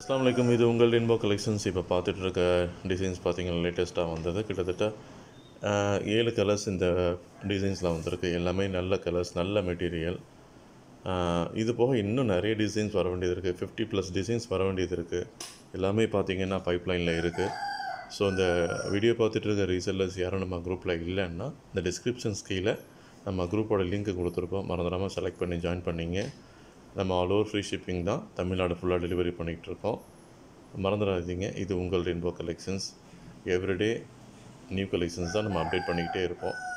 அஸ்ஸலாமு அலைக்கும் இது உங்கள் இன்போ கலெக்ஷன்ஸ் இப்போ பார்த்துட்டு இருக்க டிசைன்ஸ் பார்த்தீங்கன்னா லேட்டஸ்ட்டாக வந்தது கிட்டத்தட்ட ஆஹ், ஏழு கலர்ஸ் இந்த டிசைன்ஸில் வந்திருக்கு எல்லாமே நல்ல கலர்ஸ் நல்ல மெட்டீரியல் இது போக இன்னும் நிறைய டிசைன்ஸ் வர வேண்டியது இருக்குது ஃபிஃப்டி ப்ளஸ் டிசைன்ஸ் வர வேண்டியது இருக்குது எல்லாமே பார்த்தீங்கன்னா பைப்லைனில் இருக்குது ஸோ இந்த வீடியோ பார்த்துட்டு இருக்க ரீசெல்லர்ஸ் யாரும் நம்ம குரூப்பில் இல்லைன்னா இந்த டிஸ்கிரிப்ஷன்ஸ் கீழே நம்ம குரூப்போட லிங்க் கொடுத்துருப்போம் மறந்துடாமல் செலக்ட் பண்ணி ஜாயின் பண்ணிங்க நம்ம ஆல் ஓவர் ஃப்ரீ ஷிப்பிங் தான் தமிழ்நாடு ஃபுல்லாக டெலிவரி பண்ணிகிட்டு இருக்கோம் மறந்துடாதீங்க இது உங்கள் rainbow collections everyday new collections தான் நம்ம அப்டேட் பண்ணிக்கிட்டே இருப்போம்